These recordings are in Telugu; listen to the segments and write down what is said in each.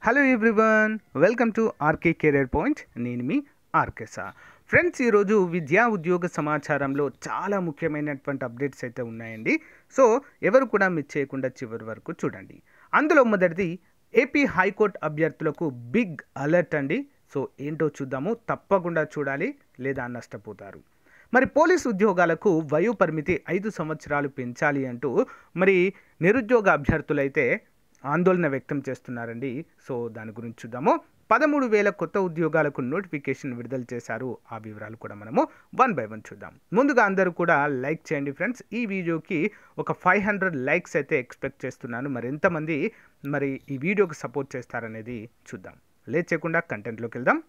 hello everyone welcome to RK career point నేను మీ ఆర్కేసా ఫ్రెండ్స్ ఈరోజు విద్యా ఉద్యోగ సమాచారంలో చాలా ముఖ్యమైనటువంటి అప్డేట్స్ అయితే ఉన్నాయండి సో ఎవరు కూడా మిస్ చేయకుండా చివరి వరకు చూడండి అందులో మొదటిది ఏపీ హైకోర్టు అభ్యర్థులకు బిగ్ అలర్ట్ అండి సో ఏంటో చూద్దాము తప్పకుండా చూడాలి లేదా నష్టపోతారు మరి పోలీస్ ఉద్యోగాలకు వయో పరిమితి ఐదు సంవత్సరాలు పెంచాలి అంటూ మరి నిరుద్యోగ అభ్యర్థులైతే ఆందోళన వ్యక్తం చేస్తున్నారండి సో దాని గురించి చూద్దాము పదమూడు వేల కొత్త ఉద్యోగాలకు నోటిఫికేషన్ విడుదల చేశారు ఆ వివరాలు కూడా మనము వన్ బై వన్ చూద్దాం ముందుగా అందరూ కూడా లైక్ చేయండి ఫ్రెండ్స్ ఈ వీడియోకి ఒక ఫైవ్ హండ్రెడ్ లైక్స్ అయితే ఎక్స్పెక్ట్ చేస్తున్నాను మరి ఎంతమంది మరి ఈ వీడియోకి సపోర్ట్ చేస్తారనేది చూద్దాం లేట్ చేయకుండా కంటెంట్లోకి వెళ్దాం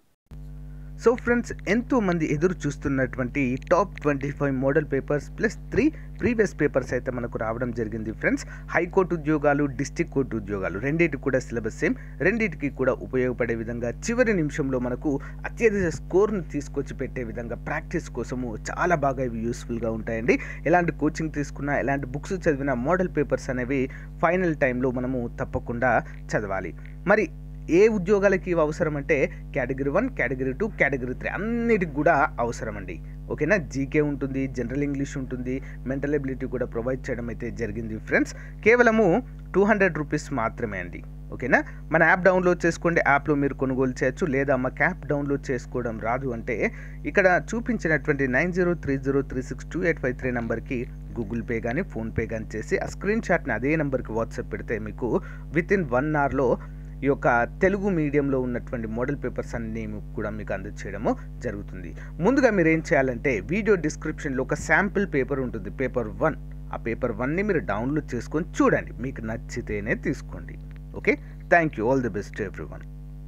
సో ఫ్రెండ్స్ ఎంతో మంది ఎదురు చూస్తున్నటువంటి top twenty five model papers plus three previous papers అయితే మనకు రావడం జరిగింది ఫ్రెండ్స్ హైకోర్టు ఉద్యోగాలు డిస్టిక్ కోర్టు ఉద్యోగాలు రెండింటికి కూడా సిలబస్ సేమ్ రెండింటికి కూడా ఉపయోగపడే విధంగా చివరి నిమిషంలో మనకు అత్యధిక స్కోర్ను తీసుకొచ్చి పెట్టే విధంగా ప్రాక్టీస్ కోసము చాలా బాగా ఇవి యూస్ఫుల్గా ఉంటాయండి ఎలాంటి కోచింగ్ తీసుకున్నా ఎలాంటి బుక్స్ చదివినా మోడల్ పేపర్స్ అనేవి ఫైనల్ టైంలో మనము తప్పకుండా చదవాలి మరి ఏ ఉద్యోగాలకి ఇవి అవసరం అంటే category one category two category three అన్నిటికి కూడా అవసరం అండి ఓకేనా జీకే ఉంటుంది జనరల్ ఇంగ్లీష్ ఉంటుంది మెంటల్ ఎబిలిటీ కూడా ప్రొవైడ్ చేయడం అయితే జరిగింది ఫ్రెండ్స్ కేవలము టూ హండ్రెడ్ రూపీస్ మాత్రమే అండి ఓకేనా మన యాప్ డౌన్లోడ్ చేసుకోండి యాప్లో మీరు కొనుగోలు చేయొచ్చు లేదా మాకు యాప్ డౌన్లోడ్ చేసుకోవడం రాదు అంటే ఇక్కడ చూపించినటువంటి nine zero three zero three six two eight five three నెంబర్కి గూగుల్ పే కానీ ఫోన్పే కానీ చేసి ఆ స్క్రీన్ షాట్ని అదే నెంబర్కి వాట్సాప్ పెడితే మీకు విత్ ఇన్ వన్ అవర్లో ఈ యొక్క తెలుగు మీడియంలో ఉన్నటువంటి మోడల్ పేపర్స్ అన్ని కూడా మీకు అందచేయడము జరుగుతుంది ముందుగా మీరు ఏం చేయాలంటే వీడియో డిస్క్రిప్షన్లో ఒక శాంపిల్ పేపర్ ఉంటుంది పేపర్ వన్ ఆ పేపర్ వన్ని మీరు డౌన్లోడ్ చేసుకొని చూడండి మీకు నచ్చితేనే తీసుకోండి okay thank you all the best everyone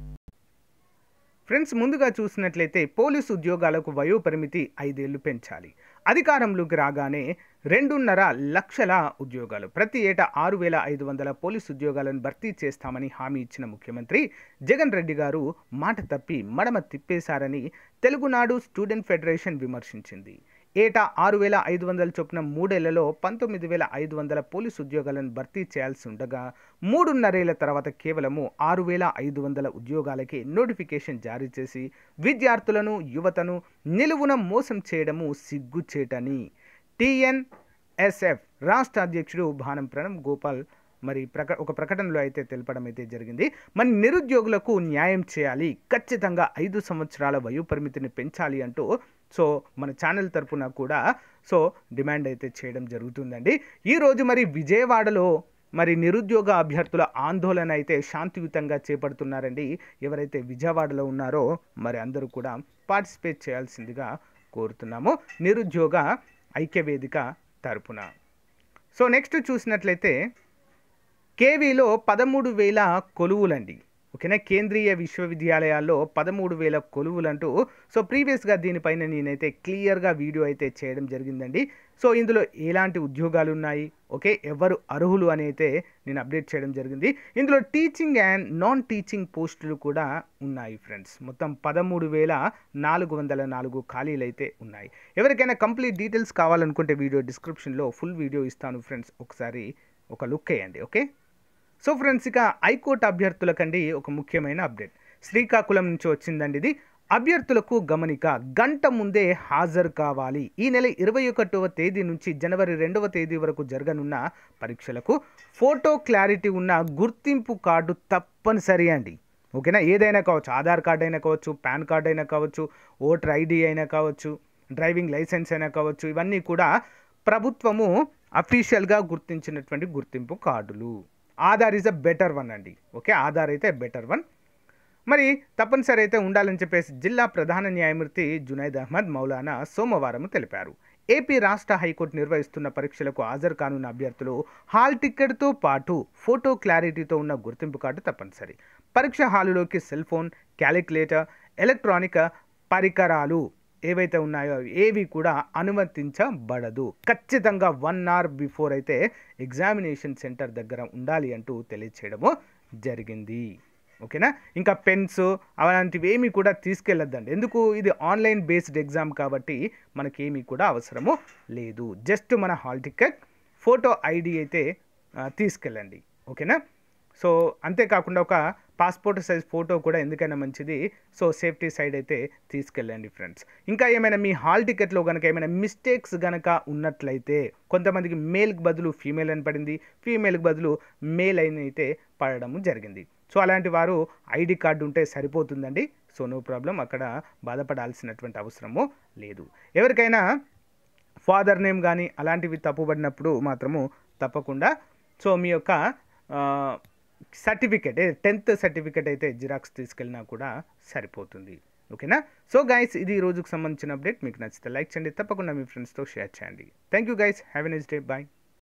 friends ముందుగా చూసినట్లయితే పోలీసు ఉద్యోగాలకు వయో పరిమితి ఐదేళ్లు పెంచాలి అధికారంలోకి రాగానే రెండున్నర లక్షల ఉద్యోగాలు ప్రతి ఏటా ఆరు వేల ఐదు వందల పోలీసు ఉద్యోగాలను భర్తీ చేస్తామని హామీ ఇచ్చిన ముఖ్యమంత్రి జగన్ రెడ్డి గారు మాట తప్పి మడమ తిప్పేశారని తెలుగునాడు స్టూడెంట్ ఫెడరేషన్ విమర్శించింది ఏటా ఆరు వేల ఐదు వందల చొప్పున మూడేళ్లలో పంతొమ్మిది వేల ఐదు వందల పోలీసు ఉద్యోగాలను భర్తీ చేయాల్సి ఉండగా మూడున్నరేళ్ల తర్వాత కేవలము ఆరు వేల ఐదు వందల ఉద్యోగాలకి నోటిఫికేషన్ జారీ చేసి విద్యార్థులను యువతను నిలువున మోసం చేయడము సిగ్గుచేటని టిఎన్ఎస్ఎఫ్ రాష్ట్ర అధ్యక్షుడు భానం ప్రణబ్ గోపాల్ మరి ప్రక ఒక ప్రకటనలో అయితే తెలపడం అయితే జరిగింది మన నిరుద్యోగులకు న్యాయం చేయాలి ఖచ్చితంగా ఐదు సంవత్సరాల వయో పరిమితిని పెంచాలి అంటూ సో మన ఛానల్ తరపున కూడా సో డిమాండ్ అయితే చేయడం జరుగుతుందండి ఈరోజు మరి విజయవాడలో మరి నిరుద్యోగ అభ్యర్థుల ఆందోళన అయితే శాంతియుతంగా చేపడుతున్నారండి ఎవరైతే విజయవాడలో ఉన్నారో మరి అందరూ కూడా పార్టిసిపేట్ చేయాల్సిందిగా కోరుతున్నాము నిరుద్యోగ ఐక్యవేదిక తరపున సో నెక్స్ట్ చూసినట్లయితే కేవీలో పదమూడు వేల కొలువులండి ఓకేనా కేంద్రీయ విశ్వవిద్యాలయాల్లో పదమూడు వేల కొలువులంటూ సో ప్రీవియస్గా దీనిపైన నేనైతే క్లియర్గా వీడియో అయితే చేయడం జరిగిందండి సో ఇందులో ఎలాంటి ఉద్యోగాలు ఉన్నాయి ఓకే ఎవరు అర్హులు అని అయితే నేను అప్డేట్ చేయడం జరిగింది ఇందులో టీచింగ్ అండ్ నాన్ టీచింగ్ పోస్టులు కూడా ఉన్నాయి ఫ్రెండ్స్ మొత్తం పదమూడు వేల నాలుగు వందల నాలుగు ఖాళీలు అయితే ఉన్నాయి ఎవరికైనా కంప్లీట్ డీటెయిల్స్ కావాలనుకుంటే వీడియో డిస్క్రిప్షన్లో ఫుల్ వీడియో ఇస్తాను ఫ్రెండ్స్ ఒకసారి ఒక లుక్ వేయండి ఓకే సో ఫ్రెండ్స్ ఇక హైకోర్టు అభ్యర్థులకండి ఒక ముఖ్యమైన అప్డేట్ శ్రీకాకుళం నుంచి వచ్చిందండి ఇది అభ్యర్థులకు గమనిక గంట ముందే హాజరు కావాలి ఈ నెల ఇరవై ఒకటవ తేదీ నుంచి జనవరి రెండవ తేదీ వరకు జరగనున్న పరీక్షలకు ఫోటో క్లారిటీ ఉన్న గుర్తింపు కార్డు తప్పనిసరి అండి ఓకేనా ఏదైనా కావచ్చు ఆధార్ కార్డ్ అయినా కావచ్చు పాన్ కార్డ్ అయినా కావచ్చు ఓటర్ ఐడి అయినా కావచ్చు డ్రైవింగ్ లైసెన్స్ అయినా కావచ్చు ఇవన్నీ కూడా ప్రభుత్వము అఫీషియల్గా గుర్తించినటువంటి గుర్తింపు కార్డులు Aadhaar is a better one అండి ఓకే ఆధార్ అయితే బెటర్ వన్ మరి తప్పనిసరి అయితే ఉండాలని చెప్పేసి జిల్లా ప్రధాన న్యాయమూర్తి జునైద్ అహ్మద్ మౌలానా సోమవారం తెలిపారు ఏపీ రాష్ట్ర హైకోర్టు నిర్వహిస్తున్న పరీక్షలకు హాజరు కానున్న అభ్యర్థులు హాల్ టికెట్తో పాటు ఫోటో క్లారిటీతో ఉన్న గుర్తింపు కార్డు తప్పనిసరి పరీక్ష హాలులోకి సెల్ ఫోన్ క్యాలిక్యులేటర్ ఎలక్ట్రానిక్ పరికరాలు ఏవైతే ఉన్నాయో ఏవి కూడా అనుమతించబడదు ఖచ్చితంగా వన్ అవర్ బిఫోర్ అయితే ఎగ్జామినేషన్ సెంటర్ దగ్గర ఉండాలి అంటూ తెలియచేయడము జరిగింది ఓకేనా ఇంకా పెన్స్ అలాంటివి ఏమీ కూడా తీసుకెళ్ళొద్దండి ఎందుకు ఇది ఆన్లైన్ బేస్డ్ ఎగ్జామ్ కాబట్టి మనకేమీ కూడా అవసరము లేదు జస్ట్ మన హాల్ టికెట్ ఫోటో ఐడి అయితే ఆ, తీసుకెళ్ళండి ఓకేనా సో అంతేకాకుండా ఒక పాస్పోర్ట్ సైజ్ ఫోటో కూడా ఎందుకైనా మంచిది సో సేఫ్టీ సైడ్ అయితే తీసుకెళ్ళండి ఫ్రెండ్స్ ఇంకా ఏమైనా మీ హాల్ టికెట్లో కనుక ఏమైనా మిస్టేక్స్ కనుక ఉన్నట్లయితే కొంతమందికి మేల్కి బదులు ఫీమేల్ అని పడింది ఫీమేల్కి బదులు మేల్ అని అయితే పడడం జరిగింది సో అలాంటి వారు ఐడి కార్డు ఉంటే సరిపోతుందండి సో నో ప్రాబ్లం అక్కడ బాధపడాల్సినటువంటి అవసరము లేదు ఎవరికైనా ఫాదర్ నేమ్ కానీ అలాంటివి తప్పుబడినప్పుడు మాత్రము తప్పకుండా సో మీ యొక్క సర్టిఫికేట్ టెన్త్ సర్టిఫికేట్ అయితే జిరాక్స్ తీసుకెళ్ళినా కూడా సరిపోతుంది ఓకేనా సో గైస్ ఇది ఈ రోజుకు సంబంధించిన అప్డేట్ మీకు నచ్చితే లైక్ చేయండి తప్పకుండా మీ ఫ్రెండ్స్తో షేర్ చేయండి thank you guys have a next day bye